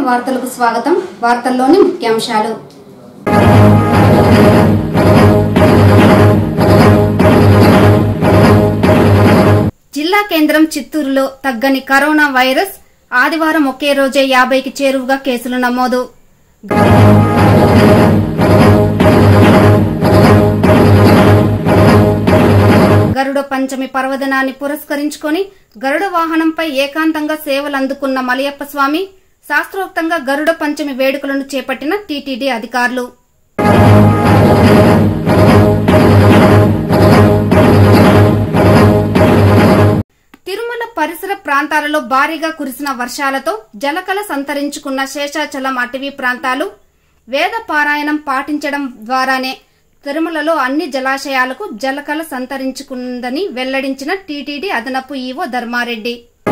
వార్తలకు స్వాగతం వార్తల్లోని ముఖ్యాంశాలు జిల్లా కేంద్రం చిత్తూరులో తగ్గని కరోనా వైరస్ ఆదివారం ఒకే రోజే యాభైకి చేరువగా కేసులు నమోదు గరుడ పంచమి పర్వదినాన్ని పురస్కరించుకొని గరుడ వాహనంపై ఏకాంతంగా సేవలు అందుకున్న మలయప్ప స్వామి శాస్త్రోక్తంగా గరుడ పంచమి వేడుకలను చేపట్టిన టీటీడీ అధికారులు తిరుమల పరిసర ప్రాంతాలలో భారీగా కురిసిన వర్షాలతో జలకల సంతరించుకున్న శేషాచలం అటవీ ప్రాంతాలు వేద పారాయణం పాటించడం ద్వారానే తిరుమలలో అన్ని జలాశయాలకు జలకల సంతరించుకుందని వెల్లడించిన టీటీడీ అదనపు ఈవో ధర్మారెడ్డి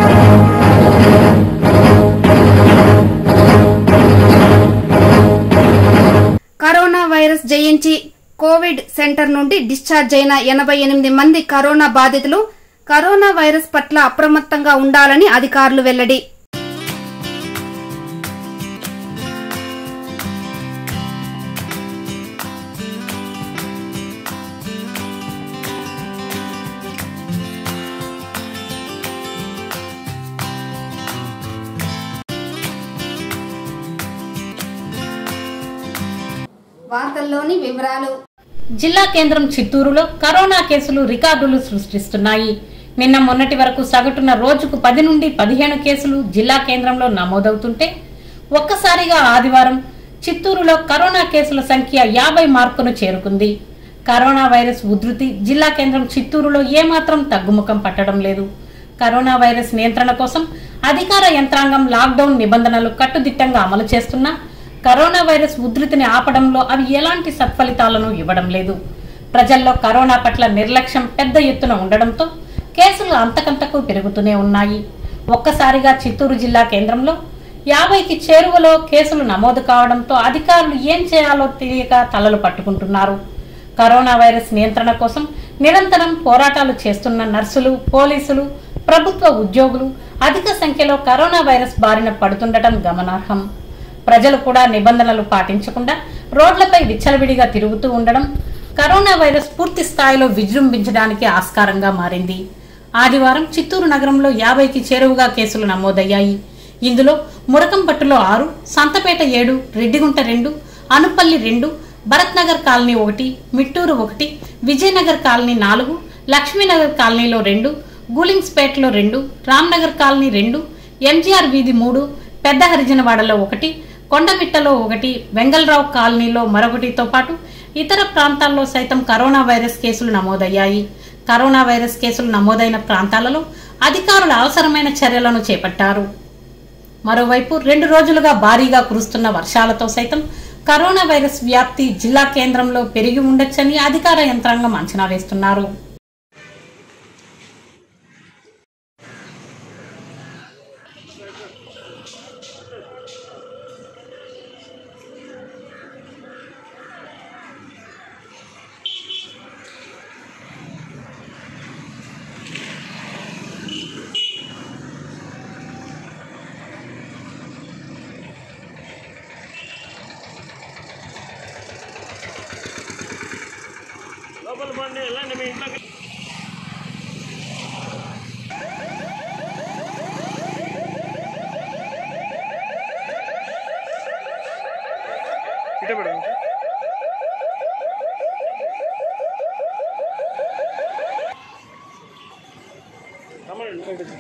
కరోనా వైరస్ జయించి కోవిడ్ సెంటర్ నుండి డిశ్చార్జ్ అయిన ఎనభై ఎనిమిది మంది కరోనా బాధితులు కరోనా వైరస్ పట్ల అప్రమత్తంగా ఉండాలని అధికారులు వెల్లడి వార్తల్లోని వివరాలు జిల్లా కేంద్రం చిత్తూరులో కరోనా కేసులు రికార్డులు సృష్టిస్తున్నాయి నిన్న మొన్నటి వరకు సగటున రోజుకు పది నుండి పదిహేను కేసులు జిల్లా కేంద్రంలో నమోదవుతుంటే ఒక్కసారిగా ఆదివారం చిత్తూరులో కరోనా కేసుల సంఖ్య యాభై మార్కును చేరుకుంది కరోనా వైరస్ ఉధృతి జిల్లా కేంద్రం చిత్తూరులో ఏమాత్రం తగ్గుముఖం పట్టడం లేదు కరోనా వైరస్ నియంత్రణ కోసం అధికార యంత్రాంగం లాక్డౌన్ నిబంధనలు కట్టుదిట్టంగా అమలు చేస్తున్నా కరోనా వైరస్ ఉధృతిని ఆపడంలో అవి ఎలాంటి సత్ఫలితాలను ఇవ్వడం లేదు ప్రజల్లో కరోనా పట్ల నిర్లక్ష్యం పెద్ద ఎత్తున ఉండడంతో కేసులు అంతకంతకు పెరుగుతూనే ఉన్నాయి ఒక్కసారిగా చిత్తూరు జిల్లా కేంద్రంలో యాభైకి చేరువలో కేసులు నమోదు కావడంతో అధికారులు ఏం చేయాలో తెలియక తలలు పట్టుకుంటున్నారు కరోనా వైరస్ నియంత్రణ కోసం నిరంతరం పోరాటాలు చేస్తున్న నర్సులు పోలీసులు ప్రభుత్వ ఉద్యోగులు అధిక సంఖ్యలో కరోనా వైరస్ బారిన పడుతుండటం గమనార్హం ప్రజలు కూడా నిబంధనలు పాటించకుండా రోడ్లపై విచ్చలవిడిగా తిరుగుతూ ఉండడం కరోనా వైరస్ పూర్తి స్థాయిలో విజృంభించడానికి ఆస్కారంగా మారింది ఆదివారం చిత్తూరు నగరంలో యాభైకి చేరువగా కేసులు నమోదయ్యాయి ఇందులో మురకంపట్టులో ఆరు సంతపేట ఏడు రెడ్డిగుంట రెండు అనుపల్లి రెండు భరత్ నగర్ కాలనీ ఒకటి మిట్టూరు ఒకటి విజయనగర్ కాలనీ నాలుగు లక్ష్మీనగర్ కాలనీలో రెండు గూలింగ్స్పేటలో రెండు రామ్నగర్ కాలనీ రెండు ఎంజీఆర్ వీధి మూడు పెద్ద హరిజనవాడలో ఒకటి కొండమిట్టలో ఒకటి వెంగళరావు కాలనీలో మరొకటితో పాటు ఇతర ప్రాంతాల్లో సైతం కరోనా వైరస్ కేసులు నమోదయ్యాయి కరోనా వైరస్ కేసులు నమోదైన ప్రాంతాలలో అధికారులు అవసరమైన చర్యలను చేపట్టారు మరోవైపు రెండు రోజులుగా భారీగా కురుస్తున్న వర్షాలతో సైతం కరోనా వైరస్ వ్యాప్తి జిల్లా కేంద్రంలో పెరిగి ఉండొచ్చని అధికార యంత్రాంగం అంచనా వేస్తున్నారు లోపల పండి వెళ్ళండి మీ ఇంట్లోకి ఇటే పడు రమ్మనండి బయటకు.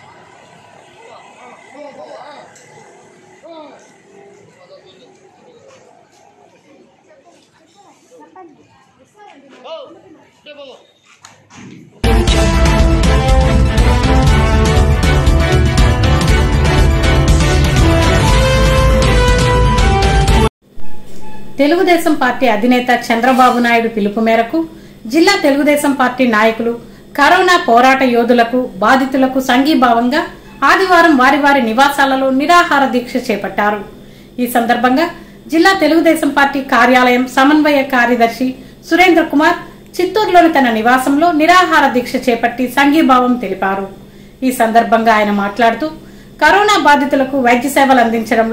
తెలుగుదేశం పార్టీ అధినేత చంద్రబాబు నాయుడు పిలుపు మేరకు జిల్లా తెలుగుదేశం పార్టీ నాయకులు కరోనా పోరాట యోధులకు బాధితులకు సంఘీభావంగా ఆదివారం వారి వారి నివాసాలలో నిరాహార దీక్ష చేపట్టారు ఈ సందర్భంగా జిల్లా తెలుగుదేశం పార్టీ కార్యాలయం సమన్వయ కార్యదర్శి సురేంద్ర కుమార్ చిత్తూరులోని తన నివాసంలో నిరాహార దీక్ష చేపట్టి సంఘీభావం తెలిపారు ఈ సందర్భంగా ఆయన మాట్లాడుతూ కరోనా బాధితులకు వైద్య సేవలు అందించడంలో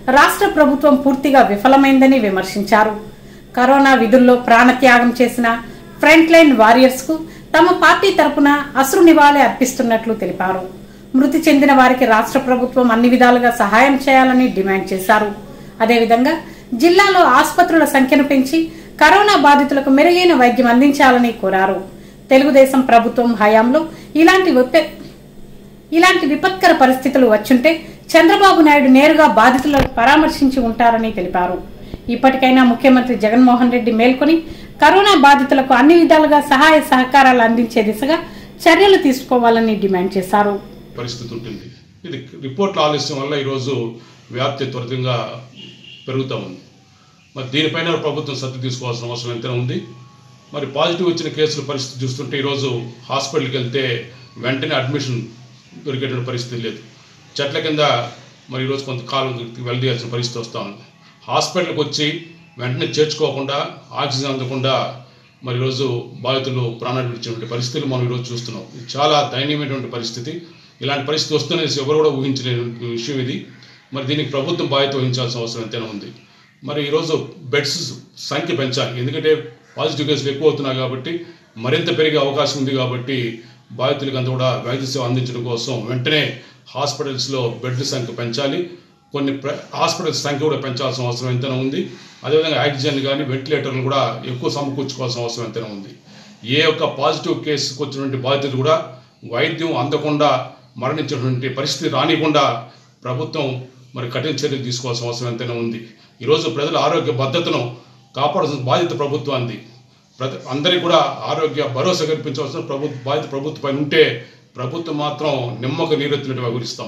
రాష్ట్ర ప్రభుత్వం పూర్తిగా విఫలమైందని విమర్శించారు కరోనా విధుల్లో ప్రాణత్యాగం చేసిన ఫ్రంట్ లైన్ వారియర్స్ కు తమ పార్టీ తరపున అశ్రు నివాళి అర్పిస్తున్నట్లు తెలిపారు మృతి చెందిన వారికి రాష్ట్ర ప్రభుత్వం అన్ని విధాలుగా సహాయం చేయాలని డిమాండ్ చేశారు అదేవిధంగా జిల్లాలో ఆసుపత్రుల సంఖ్యను పెంచి కరోనా బాధితులకు మెరుగైన వైద్యం అందించాలని కోరారు తెలుగుదేశం ప్రభుత్వం హయాంలో ఇలాంటి విప- ఇలాంటి విపత్కర పరిస్థితులు వచ్చుంటే చంద్రబాబు నాయుడు నేరుగా బాధితులను పరామర్శించి ఉంటారని తెలిపారు ఇప్పటికైనా ముఖ్యమంత్రి జగన్మోహన్ రెడ్డి మేల్కొని కరోనా బాధితులకు అన్ని విధాలుగా సహాయ సహకారాలు అందించే దిశగా చర్యలు తీసుకోవాలని డిమాండ్ చేశారు పరిస్థితి ఉంటుంది ఇది రిపోర్ట్ల ఆలస్యం వల్ల ఈరోజు వ్యాప్తి త్వరితంగా పెరుగుతూ ఉంది మరి దీనిపైన ప్రభుత్వం శ్రద్ధ తీసుకోవాల్సిన అవసరం ఎంతైనా ఉంది మరి పాజిటివ్ వచ్చిన కేసుల పరిస్థితి చూస్తుంటే ఈరోజు హాస్పిటల్కి వెళ్తే వెంటనే అడ్మిషన్ దొరికేటువంటి పరిస్థితి లేదు చెట్ల కింద మరి ఈరోజు కొంత కాలం వెళ్ళదీయాల్సిన పరిస్థితి వస్తూ ఉంది హాస్పిటల్కి వచ్చి వెంటనే చేర్చుకోకుండా ఆక్సిజన్ అందకుండా మరి ఈరోజు బాధితులు ప్రాణాలు విడిచినటువంటి పరిస్థితులు మనం ఈరోజు చూస్తున్నాం ఇది చాలా దయనీయమైనటువంటి పరిస్థితి ఇలాంటి పరిస్థితి వస్తుందనేసి ఎవరు కూడా ఊహించలేని విషయం ఇది మరి దీనికి ప్రభుత్వం బాధ్యత వహించాల్సిన అవసరం ఎంతైనా ఉంది మరి ఈరోజు బెడ్స్ సంఖ్య పెంచాలి ఎందుకంటే పాజిటివ్ కేసులు ఎక్కువ అవుతున్నాయి కాబట్టి మరింత పెరిగే అవకాశం ఉంది కాబట్టి బాధితులకు అంతా కూడా వైద్య సేవ అందించడం కోసం వెంటనే హాస్పిటల్స్లో బెడ్ల సంఖ్య పెంచాలి కొన్ని ప్ర హాస్పిటల్స్ సంఖ్య కూడా పెంచాల్సిన అవసరం ఎంతైనా ఉంది అదేవిధంగా ఆక్సిజన్ కానీ వెంటిలేటర్లు కూడా ఎక్కువ సమకూర్చుకోవాల్సిన అవసరం ఎంతైనా ఉంది ఏ ఒక్క పాజిటివ్ కేసుకు వచ్చినటువంటి బాధితులు కూడా వైద్యం అందకుండా మరణించినటువంటి పరిస్థితి రానికుండా ప్రభుత్వం మరి కఠిన చర్యలు తీసుకోవాల్సిన అవసరం ఎంతైనా ఉంది ఈరోజు ప్రజల ఆరోగ్య భద్రతను కాపాడాల్సిన బాధ్యత ప్రభుత్వానికి ప్రతి అందరికీ కూడా ఆరోగ్య భరోసా కల్పించవలసిన ప్రభుత్వ బాధ్యత ప్రభుత్వం పైన ఉంటే ప్రభుత్వం మాత్రం నిమ్మక నీరెత్తినట్టుగా గురిస్తాం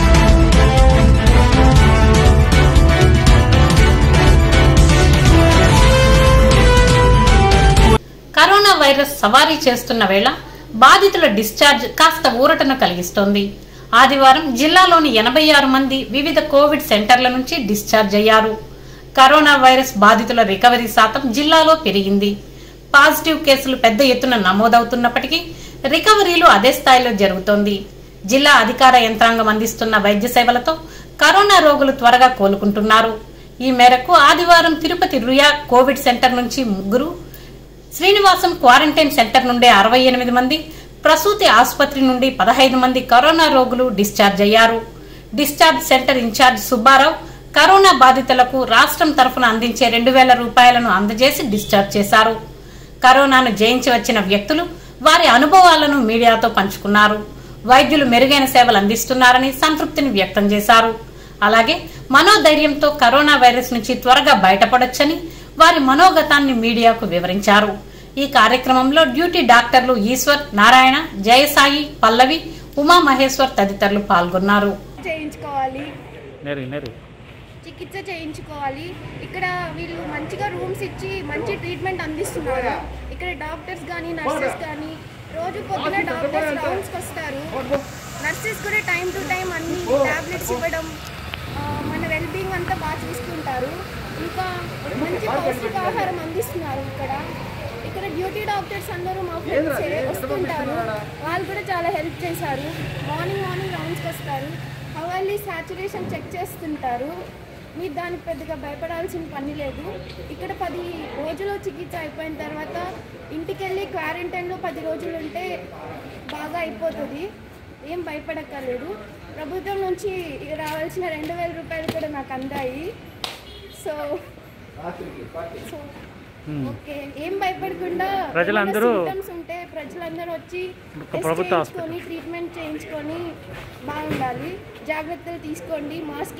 కరోనా వైరస్ సవారీ చేస్తున్న వేళ బాధితుల డిశ్చార్జ్ కాస్త ఊరటను కలిగిస్తోంది ఆదివారం జిల్లాలోని ఎనభై ఆరు మంది వివిధ కోవిడ్ సెంటర్ల నుంచి డిశ్చార్జ్ అయ్యారు కరోనా వైరస్ బాధితుల రికవరీ శాతం జిల్లాలో పెరిగింది పాజిటివ్ కేసులు పెద్ద ఎత్తున నమోదవుతున్నప్పటికీ రికవరీలు అదే స్థాయిలో జరుగుతోంది జిల్లా అధికార యంత్రాంగం అందిస్తున్న వైద్య సేవలతో కరోనా రోగులు త్వరగా కోలుకుంటున్నారు ఈ మేరకు ఆదివారం తిరుపతి రుయా కోవిడ్ సెంటర్ నుంచి ముగ్గురు శ్రీనివాసం క్వారంటైన్ సెంటర్ నుండి అరవై ఎనిమిది మంది ప్రసూతి ఆసుపత్రి నుండి పదహైదు మంది కరోనా రోగులు డిశ్చార్జ్ అయ్యారు discharge center incharge Subbarao corona బాధితులకు రాష్ట్రం తరఫున అందించే రెండు వేల రూపాయలను అందజేసి డిశ్చార్జ్ చేశారు కరోనాను జయించి వచ్చిన వ్యక్తులు వారి అనుభవాలను మీడియాతో పంచుకున్నారు వైద్యులు మెరుగైన సేవలు అందిస్తున్నారని సంతృప్తిని వ్యక్తం చేశారు అలాగే మనోధైర్యంతో కరోనా వైరస్ నుంచి త్వరగా బయటపడొచ్చని వారి మనోగతాన్ని మీడియాకు వివరించారు ఈ కార్యక్రమంలో డ్యూటీ డాక్టర్లు ఈశ్వర్ నారాయణ జయసాయి పల్లవి ఉమా మహేశ్వర్ తదితరులు పాల్గొన్నారు చేయించుకోవాలి నేరు నేరు చికిత్స చేయించుకోవాలి ఇక్కడ వీళ్ళు మంచిగా రూమ్స్ ఇచ్చి మంచి ట్రీట్మెంట్ అందిస్తున్నారు ఇక్కడ డాక్టర్స్ కానీ నర్సెస్ కానీ రోజు పొద్దున డాక్టర్స్ రౌండ్స్కి వస్తారు నర్సెస్ కూడా టైం టు టైం అన్ని టాబ్లెట్స్ ఇవ్వడం ఆ, మన వెల్బీయింగ్ అంతా బాగా చూసుకుంటారు ఇంకా మంచి పౌష్టికాహారం అందిస్తున్నారు ఇక్కడ ఇక్కడ డ్యూటీ డాక్టర్స్ అందరూ మా ఫ్రెండ్స్ వస్తుంటారు వాళ్ళు కూడా చాలా హెల్ప్ చేశారు మార్నింగ్ మార్నింగ్ రౌండ్స్కి వస్తారు అవర్లీ సాచురేషన్ చెక్ చేస్తుంటారు మీరు దానికి పెద్దగా భయపడాల్సిన పని లేదు ఇక్కడ పది రోజులు చికిత్స అయిపోయిన తర్వాత ఇంటికి వెళ్ళి క్వారంటైన్లో పది రోజులు ఉంటే బాగా అయిపోతుంది ఏం భయపడక్కర్లేదు ప్రభుత్వం నుంచి రావాల్సిన రెండు వేల రూపాయలు కూడా నాకు అందాయి సో సో ఓకే ఏం భయపడకుండా ప్రజలందరూ- symptoms ఉంటే ప్రజలందరూ వచ్చి ఒక test ప్రభుత్వ చేయించుకొని ట్రీట్మెంట్ చేయించుకొని బాగుండాలి జాగ్రత్తలు తీసుకోండి మాస్క్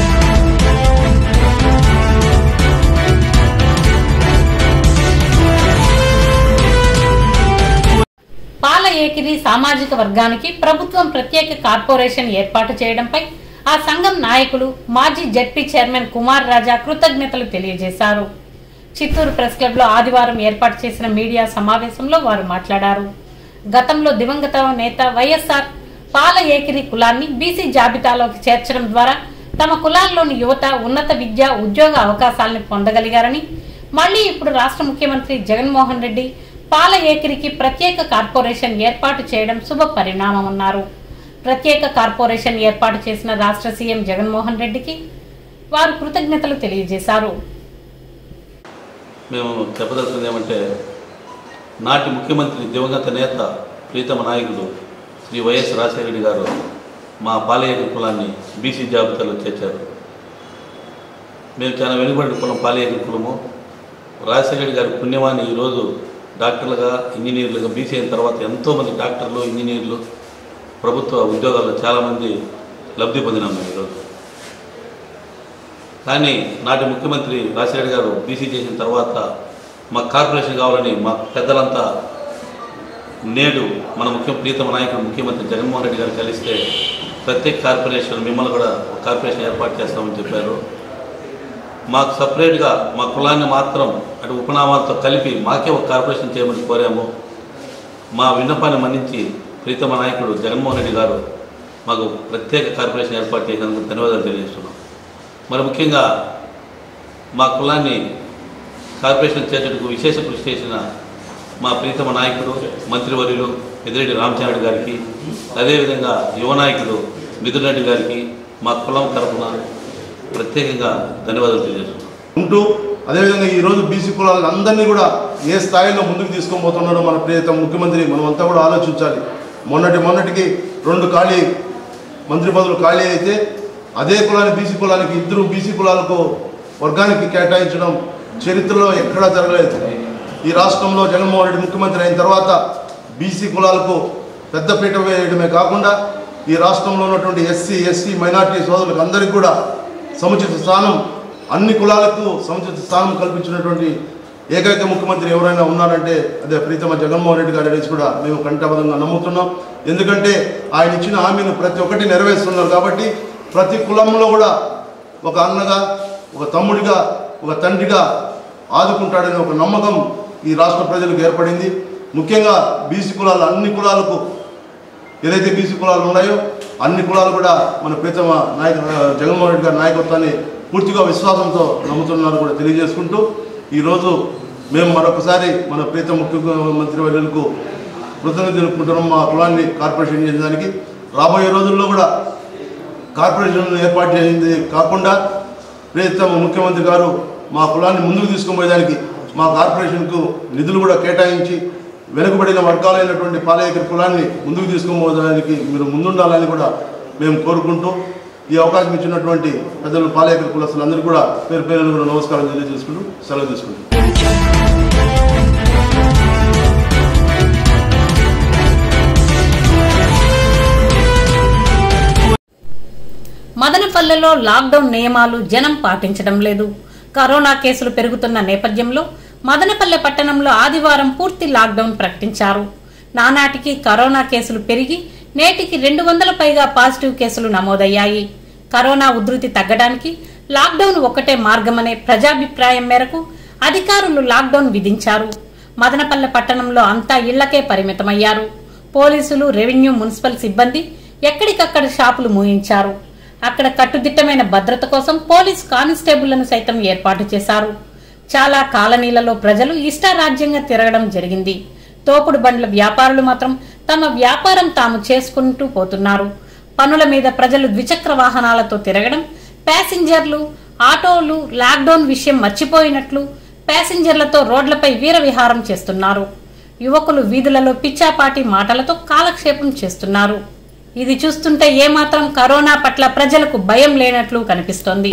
పాల ఏకిరి సామాజిక వర్గానికి ప్రభుత్వం ప్రత్యేక కార్పొరేషన్ ఏర్పాటు చేయడంపై ఆ సంఘం నాయకులు మాజీ జడ్పీ చైర్మన్ కుమార్ రాజా కృతజ్ఞతలు తెలియజేశారు చిత్తూరు ప్రెస్ క్లబ్ లో ఆదివారం ఏర్పాటు చేసిన మీడియా సమావేశంలో వారు మాట్లాడారు గతంలో దివంగత నేత వైఎస్ఆర్ పాల ఏకిరి కులాన్ని బీసీ జాబితాలోకి చేర్చడం ద్వారా తమ కులాల్లోని యువత ఉన్నత విద్య ఉద్యోగ అవకాశాలను పొందగలిగారని మళ్లీ ఇప్పుడు రాష్ట్ర ముఖ్యమంత్రి జగన్మోహన్ రెడ్డి పాల ఏకిరికి ప్రత్యేక కార్పొరేషన్ ఏర్పాటు చేయడం శుభ పరిణామమన్నారు ప్రత్యేక కార్పొరేషన్ ఏర్పాటు చేసిన రాష్ట్ర సీఎం జగన్మోహన్ రెడ్డికి వారు కృతజ్ఞతలు తెలియజేశారు మేము చెప్పదలుచుకుంది ఏమంటే నాటి ముఖ్యమంత్రి దివంగత నేత ప్రీతమ నాయకుడు శ్రీ వైఎస్ రాజశేఖర రెడ్డి గారు మా పాలయ్య కులాన్ని బీసీ జాబితాలో చేర్చారు మేము చాలా వెనుకబడిన కులం పాలయ్య కులము రాజశేఖర రెడ్డి గారి పుణ్యమాన్ని ఈరోజు డాక్టర్లుగా ఇంజనీర్లుగా బీసీ అయిన తర్వాత ఎంతోమంది డాక్టర్లు ఇంజనీర్లు ప్రభుత్వ ఉద్యోగాల్లో చాలామంది లబ్ధి పొందినాం మేము ఈరోజు కానీ నాటి ముఖ్యమంత్రి రాజశేఖర్ గారు బీసీ చేసిన తర్వాత మాకు కార్పొరేషన్ కావాలని మా పెద్దలంతా నేడు మన ముఖ్య ప్రీతమ నాయకుడు ముఖ్యమంత్రి జగన్మోహన్ రెడ్డి గారు కలిస్తే ప్రత్యేక కార్పొరేషన్ మిమ్మల్ని కూడా ఒక కార్పొరేషన్ ఏర్పాటు చేస్తామని చెప్పారు మాకు సపరేట్గా మా కులాన్ని మాత్రం అటు ఉపనామాలతో కలిపి మాకే ఒక కార్పొరేషన్ చేయమని కోరాము మా విన్నపాన్ని మన్నించి ప్రీతమ నాయకుడు జగన్మోహన్ రెడ్డి గారు మాకు ప్రత్యేక కార్పొరేషన్ ఏర్పాటు చేసినందుకు ధన్యవాదాలు తెలియజేస్తున్నాం మరి ముఖ్యంగా మా కులాన్ని కార్పొరేషన్ చేర్చడానికి విశేష కృషి చేసిన మా ప్రీతమ నాయకుడు మంత్రివర్యులు పెద్దిరెడ్డి రామచంద్ర గారికి అదేవిధంగా యువ నాయకుడు మిథున్ రెడ్డి గారికి మా కులం తరఫున ప్రత్యేకంగా ధన్యవాదాలు తెలియజేస్తున్నాం ఉంటూ అదేవిధంగా ఈరోజు బీసీ కులాలను అందరినీ కూడా ఏ స్థాయిలో ముందుకు తీసుకొని పోతున్నాడో మన ప్రియతమ ముఖ్యమంత్రి మనమంతా కూడా ఆలోచించాలి మొన్నటి మొన్నటికి రెండు ఖాళీ మంత్రి పదవులు ఖాళీ అయితే అదే కులాన్ని బీసీ కులానికి ఇద్దరు బీసీ కులాలకు వర్గానికి కేటాయించడం చరిత్రలో ఎక్కడా జరగలేదు ఈ రాష్ట్రంలో జగన్మోహన్ రెడ్డి ముఖ్యమంత్రి అయిన తర్వాత బీసీ కులాలకు పెద్దపీట వేయడమే కాకుండా ఈ రాష్ట్రంలో ఉన్నటువంటి ఎస్సీ ఎస్సీ మైనార్టీ సోదరులకు అందరికీ కూడా సముచిత స్థానం అన్ని కులాలకు సముచిత స్థానం కల్పించినటువంటి ఏకైక ముఖ్యమంత్రి ఎవరైనా ఉన్నారంటే అదే ప్రీతమ జగన్మోహన్ రెడ్డి గారు అనేసి కూడా మేము కంఠబద్ధంగా నమ్ముతున్నాం ఎందుకంటే ఆయన ఇచ్చిన హామీని ప్రతి ఒక్కటి నెరవేరుస్తున్నారు కాబట్టి ప్రతి కులంలో కూడా ఒక అన్నగా ఒక తమ్ముడిగా ఒక తండ్రిగా ఆదుకుంటాడనే ఒక నమ్మకం ఈ రాష్ట్ర ప్రజలకు ఏర్పడింది ముఖ్యంగా బీసీ కులాలు అన్ని కులాలకు ఏదైతే బీసీ కులాలు ఉన్నాయో అన్ని కులాలు కూడా మన ప్రీతమ నాయక జగన్మోహన్ రెడ్డి గారి నాయకత్వాన్ని పూర్తిగా విశ్వాసంతో నమ్ముతున్నారు కూడా తెలియజేసుకుంటూ ఈరోజు మేము మరొకసారి మన ప్రీతమ ముఖ్యమంత్రి వర్యులకు కృతజ్ఞత తెలుపుకుంటున్నాం మా కులాన్ని కార్పొరేషన్ చేయడానికి రాబోయే రోజుల్లో కూడా కార్పొరేషన్ ఏర్పాటు చేసింది కాకుండా ప్రియతమ ముఖ్యమంత్రి గారు మా కులాన్ని ముందుకు తీసుకుపోయేదానికి మా కార్పొరేషన్కు నిధులు కూడా కేటాయించి వెనుకబడిన వర్గాలైనటువంటి పాలయేకర కులాన్ని ముందుకు తీసుకుపోవడానికి మీరు ముందుండాలని కూడా మేము కోరుకుంటూ ఈ అవకాశం ఇచ్చినటువంటి పెద్దలు పాలయేకర కులస్తులందరికీ కూడా పేరు పేరు కూడా నమస్కారం తెలియజేసుకుంటూ సెలవు తీసుకుంటాం మదనపల్లెలో లాక్డౌన్ నియమాలు జనం పాటించడం లేదు కరోనా కేసులు పెరుగుతున్న నేపథ్యంలో మదనపల్లె పట్టణంలో ఆదివారం పూర్తి లాక్డౌన్ ప్రకటించారు నానాటికి కరోనా కేసులు పెరిగి నేటికి రెండు వందల పైగా పాజిటివ్ కేసులు నమోదయ్యాయి కరోనా ఉధృతి తగ్గడానికి లాక్డౌన్ ఒక్కటే మార్గమనే ప్రజాభిప్రాయం మేరకు అధికారులు లాక్డౌన్ విధించారు మదనపల్లె పట్టణంలో అంతా ఇళ్లకే పరిమితమయ్యారు పోలీసులు రెవెన్యూ మున్సిపల్ సిబ్బంది ఎక్కడికక్కడ షాపులు మూయించారు అక్కడ కట్టుదిట్టమైన భద్రత కోసం పోలీస్ కానిస్టేబుళ్లను సైతం ఏర్పాటు చేశారు చాలా కాలనీలలో ప్రజలు ఇష్టారాజ్యంగా తిరగడం జరిగింది తోపుడు బండ్ల వ్యాపారులు మాత్రం తమ వ్యాపారం తాము చేసుకుంటూ పోతున్నారు పనుల మీద ప్రజలు ద్విచక్ర వాహనాలతో తిరగడం ప్యాసింజర్లు ఆటోలు లాక్డౌన్ విషయం మర్చిపోయినట్లు ప్యాసింజర్లతో రోడ్లపై వీరవిహారం చేస్తున్నారు యువకులు వీధులలో పిచ్చాపాటి మాటలతో కాలక్షేపం చేస్తున్నారు ఇది చూస్తుంటే ఏమాత్రం కరోనా పట్ల ప్రజలకు భయం లేనట్లు కనిపిస్తోంది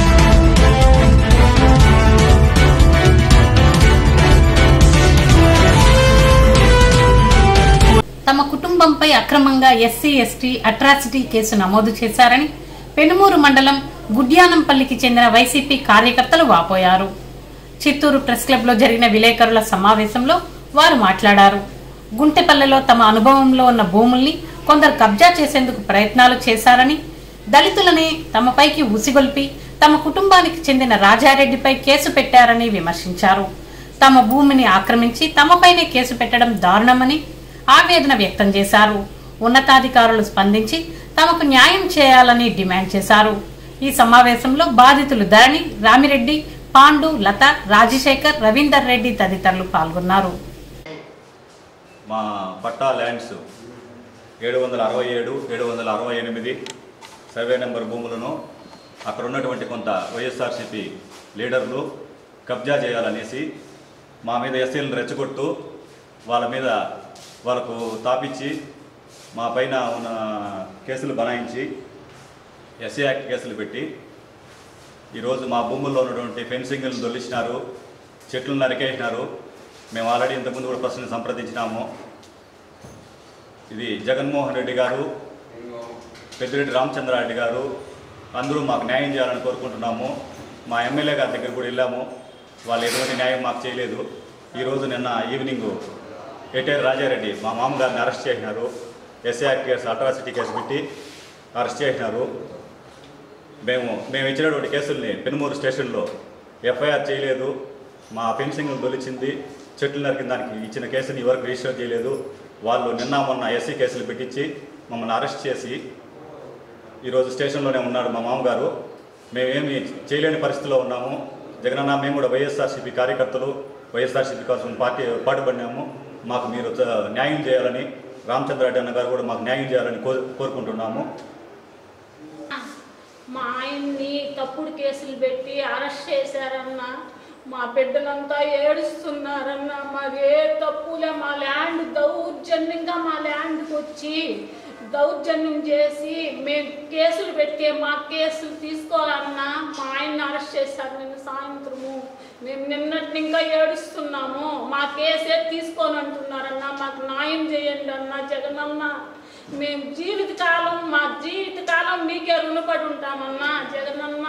తమ కుటుంబంపై అక్రమంగా ఎస్సీ ఎస్టీ అట్రాసిటీ కేసు నమోదు చేశారని పెనుమూరు మండలం గుడ్యానంపల్లికి చెందిన వైసీపీ కార్యకర్తలు వాపోయారు చిత్తూరు ప్రెస్ క్లబ్ లో జరిగిన విలేకరుల సమావేశంలో వారు మాట్లాడారు గుంటెపల్లెలో తమ అనుభవంలో ఉన్న భూముల్ని కొందరు కబ్జా చేసేందుకు ప్రయత్నాలు చేశారని దళితులని తమపైకి ఉసిగొల్పి తమ కుటుంబానికి చెందిన రాజారెడ్డిపై కేసు పెట్టారని విమర్శించారు తమ భూమిని ఆక్రమించి తమపైనే కేసు పెట్టడం దారుణమని ఆవేదన వ్యక్తం చేశారు ఉన్నతాధికారులు స్పందించి తమకు న్యాయం చేయాలని డిమాండ్ చేశారు ఈ సమావేశంలో బాధితులు ధరణి రామిరెడ్డి పాండు లత రాజశేఖర్ రవీందర్ రెడ్డి తదితరులు పాల్గొన్నారు మా పట్టా ల్యాండ్స్ ఏడు వందల అరవై ఏడు ఏడు వందల అరవై ఎనిమిది సర్వే నెంబర్ భూములను అక్కడ ఉన్నటువంటి కొంత వైఎస్ఆర్సీపీ లీడర్లు కబ్జా చేయాలనేసి మా మీద ఎస్సీలను రెచ్చగొడుతూ వాళ్ళ మీద వాళ్ళకు తాపిచ్చి మా పైన ఉన్న కేసులు బనాయించి ఎస్సీ యాక్ట్ కేసులు పెట్టి ఈరోజు మా భూముల్లో ఉన్నటువంటి ఫెన్సింగ్లను దొల్లించినారు చెట్లు నరికేసినారు మేము ఆల్రెడీ ఇంతకుముందు కూడా ప్రశ్న సంప్రదించినాము ఇది జగన్మోహన్ రెడ్డి గారు పెద్దిరెడ్డి రామచంద్రారెడ్డి గారు అందరూ మాకు న్యాయం చేయాలని కోరుకుంటున్నాము మా ఎమ్మెల్యే గారి దగ్గర కూడా వెళ్ళాము వాళ్ళు ఎటువంటి న్యాయం మాకు చేయలేదు ఈరోజు నిన్న ఈవినింగ్ ఎటేరు రాజారెడ్డి మా మామగారిని అరెస్ట్ చేసినారు ఎస్ఐఆర్ కేసు అట్రాసిటీ కేసు పెట్టి అరెస్ట్ చేసినారు మేము మేము ఇచ్చినటువంటి కేసుల్ని పెనుమూరు స్టేషన్లో ఎఫ్ఐఆర్ చేయలేదు మా ఫెన్సింగ్ దొలిచింది చెట్లు నరికిన దానికి ఇచ్చిన కేసుని ఎవరికి రిజిస్టర్ చేయలేదు వాళ్ళు నిన్న మొన్న ఎస్సీ కేసులు పెట్టించి మమ్మల్ని అరెస్ట్ చేసి ఈరోజు స్టేషన్లోనే ఉన్నాడు మా మామగారు మేమేమి చేయలేని పరిస్థితిలో ఉన్నాము జగనన్న మేము కూడా వైఎస్ఆర్సీపీ కార్యకర్తలు వైఎస్ఆర్సీపీ కోసం పార్టీ పాటుపడినాము మాకు మీరు చ- న్యాయం చేయాలని రామచంద్రారెడ్డి అన్న గారు కూడా మాకు న్యాయం చేయాలని కో కోరుకుంటున్నాము మా ఆయన్ని తప్పుడు కేసులు పెట్టి అరెస్ట్ చేశారన్న మా బిడ్డలంతా ఏడుస్తున్నారన్న మాది ఏ తప్పులే మా ల్యాండ్ దౌర్జన్యంగా మా ల్యాండ్కి వచ్చి దౌర్జన్యం చేసి మేము కేసులు పెట్టి మా కేసులు తీసుకోవాలన్నా మా ఆయన్ని అరెస్ట్ చేశారు నిన్న సాయంత్రము మేము నిన్నటి ఇంకా ఏడుస్తున్నాము మా కేసే తీసుకొని అంటున్నారన్న మాకు న్యాయం చేయండి అన్న జగనన్న మేము జీవితకాలం మా జీవితకాలం మీకే రుణపడి ఉంటామన్నా జగనన్న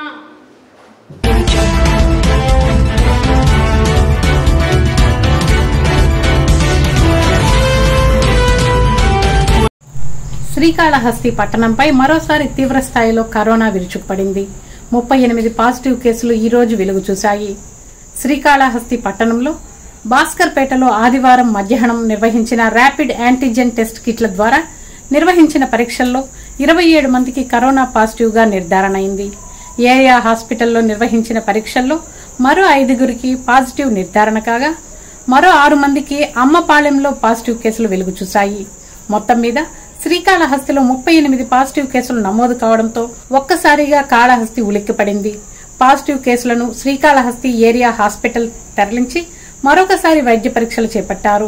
శ్రీకాళహస్తి పట్టణంపై మరోసారి తీవ్ర స్థాయిలో కరోనా విరుచుకుపడింది ముప్పై ఎనిమిది పాజిటివ్ కేసులు ఈ రోజు వెలుగు చూశాయి శ్రీకాళహస్తి పట్టణంలో భాస్కర్పేటలో ఆదివారం మధ్యాహ్నం నిర్వహించిన ర్యాపిడ్ యాంటీజెన్ టెస్ట్ కిట్ల ద్వారా నిర్వహించిన పరీక్షల్లో ఇరవై ఏడు మందికి కరోనా పాజిటివ్గా నిర్ధారణ అయింది ఏరియా హాస్పిటల్లో నిర్వహించిన పరీక్షల్లో మరో ఐదుగురికి పాజిటివ్ నిర్ధారణ కాగా మరో ఆరు మందికి అమ్మపాలెంలో పాజిటివ్ కేసులు వెలుగు చూశాయి మొత్తం మీద శ్రీకాళహస్తిలో ముప్పై ఎనిమిది పాజిటివ్ కేసులు నమోదు కావడంతో ఒక్కసారిగా కాళహస్తి ఉలిక్కిపడింది పాజిటివ్ కేసులను శ్రీకాళహస్తి ఏరియా హాస్పిటల్ తరలించి మరొకసారి వైద్య పరీక్షలు చేపట్టారు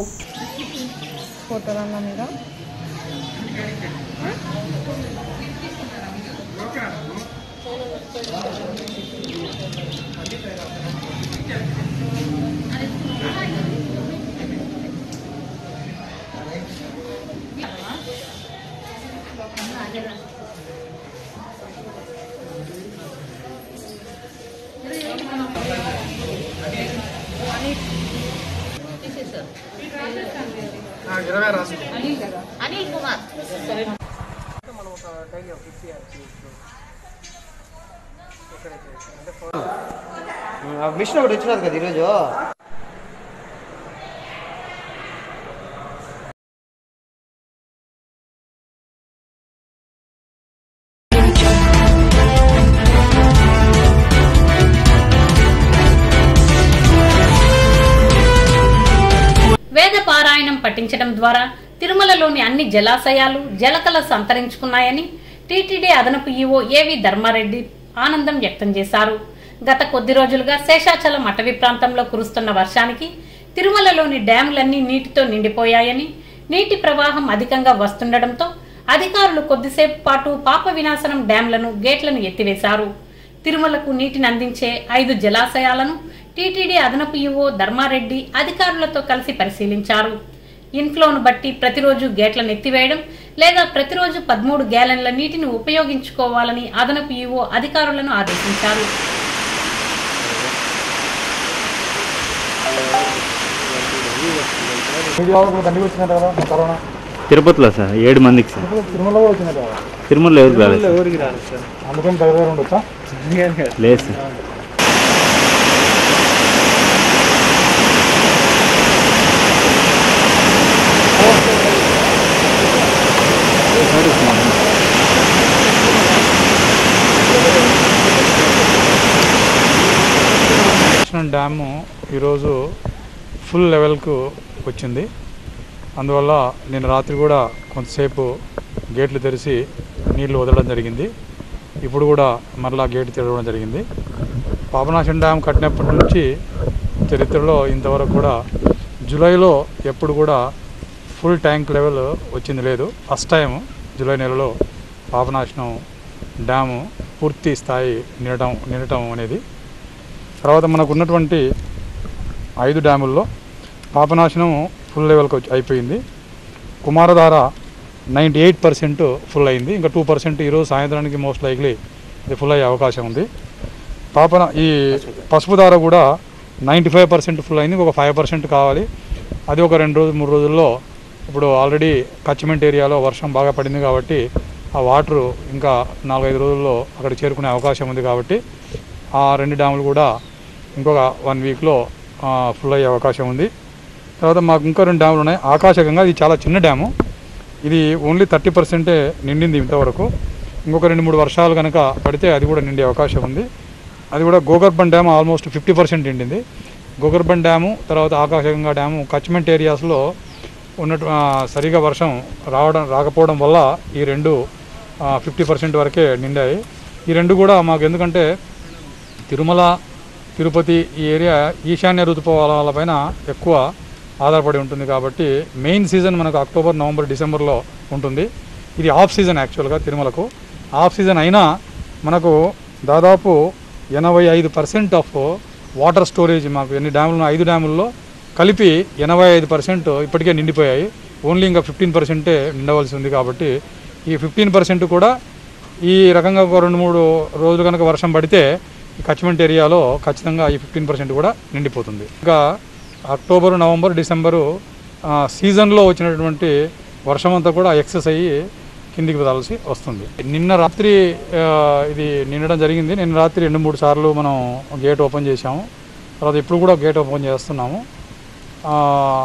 అనిల్ కుమార్ మిషన్ ఒకటి వచ్చినది కదా ఈరోజు వేద పారాయణం పఠించడం ద్వారా తిరుమలలోని అన్ని జలాశయాలు జలకల సంతరించుకున్నాయని టీటీడీ అదనపు ఈవో ఏవి ధర్మారెడ్డి ఆనందం వ్యక్తం చేశారు గత కొద్ది రోజులుగా శేషాచలం అటవీ ప్రాంతంలో కురుస్తున్న వర్షానికి తిరుమలలోని డ్యాములన్నీ నీటితో నిండిపోయాయని నీటి ప్రవాహం అధికంగా వస్తుండటంతో అధికారులు కొద్దిసేపు పాటు పాప వినాశనం డ్యాంలను గేట్లను ఎత్తివేశారు తిరుమలకు నీటిని అందించే ఐదు జలాశయాలను టీటీడీ అదనపు ఈవో ధర్మారెడ్డి అధికారులతో కలిసి పరిశీలించారు ఇన్ఫ్లోను బట్టి ప్రతిరోజు గేట్లను ఎత్తివేయడం లేదా ప్రతిరోజు పదమూడు గ్యాలన్ల నీటిని ఉపయోగించుకోవాలని అదనపు ఈవో అధికారులను ఆదేశించారు తిరుపతిలో సార్ ఏడు మందికి సార్ తిరుమల కూడా వచ్చినట్టు తిరుమలలో ఎవరికి రాలేదు సార్. ఎవరికి రాలేదు సార్ అందుకని దగ్గర దగ్గర ఉండొచ్చా లేదు సార్ కృష్ణ డ్యాము ఈరోజు ఫుల్ లెవెల్కు వచ్చింది అందువల్ల నేను రాత్రి కూడా కొంతసేపు గేట్లు తెరిచి నీళ్లు వదలడం జరిగింది ఇప్పుడు కూడా మరలా గేట్ తెరవడం జరిగింది పాపనాశం డ్యామ్ కట్టినప్పటి నుంచి చరిత్రలో ఇంతవరకు కూడా జూలైలో ఎప్పుడు కూడా ఫుల్ ట్యాంక్ లెవెల్ వచ్చింది లేదు ఫస్ట్ టైం జూలై నెలలో పాపనాశనం డ్యాము పూర్తి స్థాయి నిండటం నిండటం అనేది తర్వాత మనకు ఉన్నటువంటి ఐదు డ్యాముల్లో పాపనాశనం ఫుల్ లెవెల్కి వచ్చి అయిపోయింది Kumaradhara ninety eight percent full అయింది ఇంకా టూ పర్సెంట్ ఈరోజు సాయంత్రానికి మోస్ట్ లైక్లీ ఇది ఫుల్ అయ్యే అవకాశం ఉంది పాపన ఈ పసుపు ధార కూడా నైంటీ ఫైవ్ పర్సెంట్ ఫుల్ అయింది ఒక ఫైవ్ పర్సెంట్ కావాలి అది ఒక రెండు రోజులు మూడు రోజుల్లో ఇప్పుడు ఆల్రెడీ కచ్మెంట్ ఏరియాలో వర్షం బాగా పడింది కాబట్టి ఆ వాటరు ఇంకా నాలుగైదు రోజుల్లో అక్కడ చేరుకునే అవకాశం ఉంది కాబట్టి ఆ రెండు డ్యాములు కూడా ఇంకొక వన్ వీక్లో ఫుల్ అయ్యే అవకాశం ఉంది తర్వాత మాకు ఇంకా రెండు డ్యాములు ఉన్నాయి ఆకాశగంగా ఇది చాలా చిన్న డ్యాము ఇది ఓన్లీ థర్టీ పర్సెంటే నిండింది ఇంతవరకు ఇంకొక రెండు మూడు వర్షాలు కనుక పడితే అది కూడా నిండే అవకాశం ఉంది అది కూడా Gogarbham dam almost fifty percent నిండింది గోగర్భన్ డ్యాము తర్వాత ఆకాశగంగా డ్యాము కచ్మెంట్ ఏరియాస్లో ఉన్నట్టు ఆ, సరిగా వర్షం రావడం రాకపోవడం వల్ల ఈ రెండు ఫిఫ్టీ పర్సెంట్ వరకే నిండాయి ఈ రెండు కూడా మాకు ఎందుకంటే తిరుమల తిరుపతి ఈ ఏరియా ఈశాన్య ఋతుపవనాల పైన ఎక్కువ ఆధారపడి ఉంటుంది కాబట్టి మెయిన్ సీజన్ మనకు అక్టోబర్ నవంబర్ డిసెంబర్లో ఉంటుంది ఇది ఆఫ్ సీజన్ యాక్చువల్గా తిరుమలకు ఆఫ్ సీజన్ అయినా మనకు దాదాపు ఎనభై ఐదు పర్సెంట్ ఆఫ్ వాటర్ స్టోరేజ్ మాకు ఎన్ని డ్యాములు ఉన్నాయి, ఐదు డ్యాముల్లో కలిపి ఎనభై ఐదు పర్సెంట్ ఇప్పటికే నిండిపోయాయి ఓన్లీ ఇంకా ఫిఫ్టీన్ పర్సెంటే నిండవలసి ఉంది కాబట్టి ఈ ఫిఫ్టీన్ పర్సెంట్ కూడా ఈ రకంగా ఒక రెండు మూడు రోజులు కనుక వర్షం పడితే ఈ కచ్మెంట్ ఏరియాలో ఖచ్చితంగా ఈ ఫిఫ్టీన్ పర్సెంట్ కూడా నిండిపోతుంది ఇంకా అక్టోబర్ నవంబర్ డిసెంబరు ఆ, సీజన్లో వచ్చినటువంటి వర్షం అంతా కూడా ఎక్సెస్ అయ్యి కిందికి వదాల్సి వస్తుంది నిన్న రాత్రి ఆ, ఇది నిండడం జరిగింది నిన్న రాత్రి రెండు మూడు సార్లు మనం గేట్ ఓపెన్ చేశాము తర్వాత ఇప్పుడు కూడా గేట్ ఓపెన్ చేస్తున్నాము ఆ,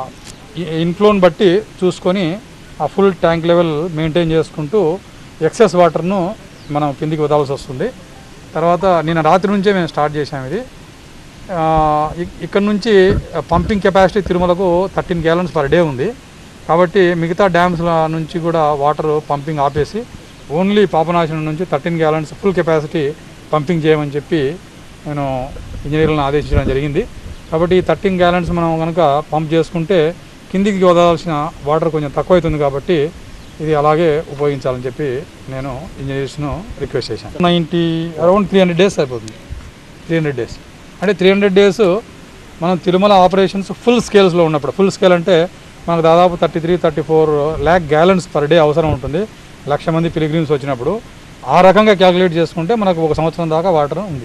ఈ ఇన్ఫ్లోని బట్టి చూసుకొని ఆ ఫుల్ ట్యాంక్ లెవెల్ మెయింటైన్ చేసుకుంటూ ఎక్సెస్ వాటర్ను మనం కిందికి వదాల్సి వస్తుంది తర్వాత నిన్న రాత్రి నుంచే మేము స్టార్ట్ చేసాము ఇది ఆ, ఇ- ఇక్కడ నుంచి పంపింగ్ కెపాసిటీ తిరుమలకు థర్టీన్ గ్యాలన్స్ పర్ డే ఉంది కాబట్టి మిగతా డ్యామ్స్ల నుంచి కూడా వాటర్ పంపింగ్ ఆపేసి ఓన్లీ పాపనాశనం నుంచి thirteen gallons full capacity pumping చేయమని చెప్పి నేను ఇంజనీర్లను ఆదేశించడం జరిగింది కాబట్టి ఈ థర్టీన్ గ్యాలన్స్ మనం కనుక పంప్ చేసుకుంటే కిందికి వదలాల్సిన వాటర్ కొంచెం తక్కువ అవుతుంది కాబట్టి ఇది అలాగే ఉపయోగించాలని చెప్పి నేను ఇంజనీర్స్ను రిక్వెస్ట్ చేశాను ninety around three hundred days అయిపోతుంది త్రీ హండ్రెడ్ డేస్ అంటే త్రీ హండ్రెడ్ డేస్ మనం తిరుమల ఆపరేషన్స్ ఫుల్ స్కేల్స్లో ఉన్నప్పుడు ఫుల్ స్కేల్ అంటే మనకు దాదాపు thirty three thirty four lakh gallons per day అవసరం ఉంటుంది లక్ష మంది పిలిగ్రిమ్స్ వచ్చినప్పుడు ఆ రకంగా క్యాలిక్యులేట్ చేసుకుంటే మనకు ఒక సంవత్సరం దాకా వాటర్ ఉంది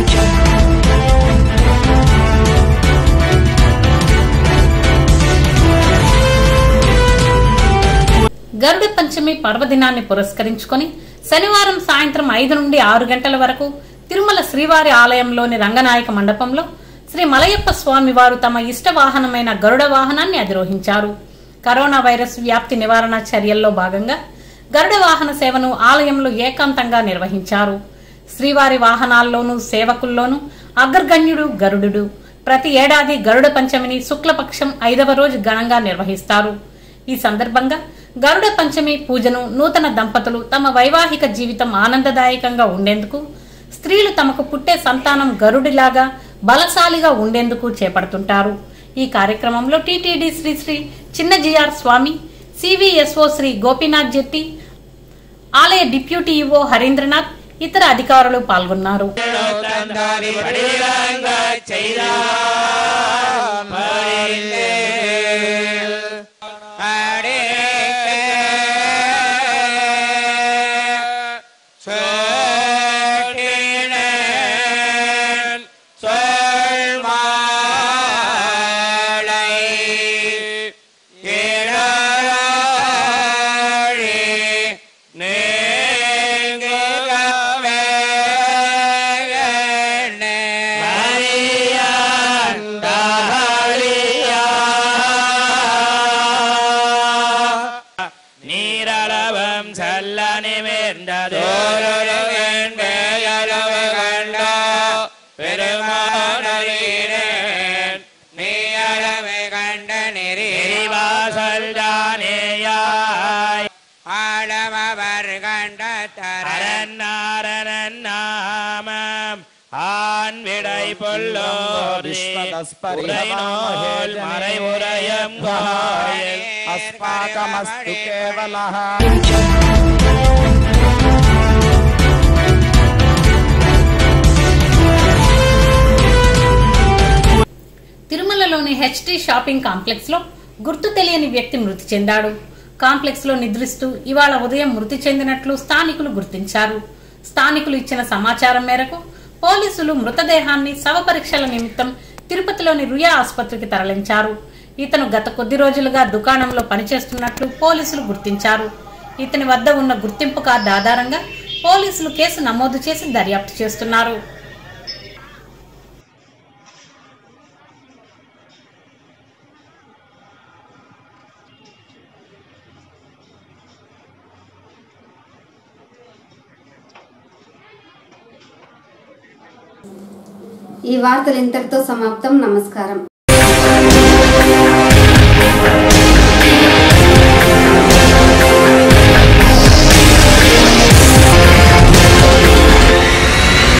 గరుడ పంచమి పర్వదినాన్ని పురస్కరించుకొని శనివారం సాయంత్రం ఐదు నుండి ఆరు గంటల వరకు తిరుమల శ్రీవారి ఆలయంలోని రంగనాయక మండపంలో శ్రీ మలయప్ప స్వామి వారు తమ ఇష్ట వాహనమైన గరుడ వాహనాన్ని అధిరోహించారు కరోనా వైరస్ వ్యాప్తి నివారణ చర్యల్లో భాగంగా గరుడ వాహన సేవను ఆలయంలో ఏకాంతంగా నిర్వహించారు శ్రీవారి వాహనాల్లోనూ సేవకుల్లోనూ అగ్రగణ్యుడు గరుడు ప్రతి ఏడాది గరుడ పంచమిని శుక్లపక్షం ఐదవ రోజు ఘనంగా నిర్వహిస్తారు ఈ సందర్భంగా గరుడ పంచమి పూజను నూతన దంపతులు తమ వైవాహిక జీవితం ఆనందదాయకంగా ఉండేందుకు స్త్రీలు తమకు పుట్టే సంతానం గరుడిలాగా బలశాలిగా ఉండేందుకు చేపడుతుంటారు ఈ కార్యక్రమంలో టీటీడీ శ్రీ శ్రీ చిన్న జిఆర్ స్వామి సివిఎస్ఓ శ్రీ గోపీనాథ్ జెట్టి ఆలయ డిప్యూటీ ఈవో హరీంద్రనాథ్ ఇతర అధికారులు పాల్గొన్నారు Maria, வான் விடை பொல்லோர் உரைநோல் மறை உரையம் கோயில் अस्माकमस्तु केवलः తిరుమలలోని హెచ్టీ షాపింగ్ కాంప్లెక్స్ లో గుర్తు తెలియని వ్యక్తి మృతి చెందాడు కాంప్లెక్స్ లో నిద్రిస్తూ ఇవాళ ఉదయం మృతి చెందినట్లు స్థానికులు గుర్తించారు స్థానికులు ఇచ్చిన సమాచారం మేరకు పోలీసులు మృతదేహాన్ని శవ పరీక్షల నిమిత్తం తిరుపతిలోని రుయా ఆసుపత్రికి తరలించారు ఇతను గత కొద్ది రోజులుగా దుకాణంలో పనిచేస్తున్నట్లు పోలీసులు గుర్తించారు ఇతని వద్ద ఉన్న గుర్తింపు కార్డు ఆధారంగా పోలీసులు కేసు నమోదు చేసి దర్యాప్తు చేస్తున్నారు ఈ వార్తలు ఇంతటితో సమాప్తం నమస్కారం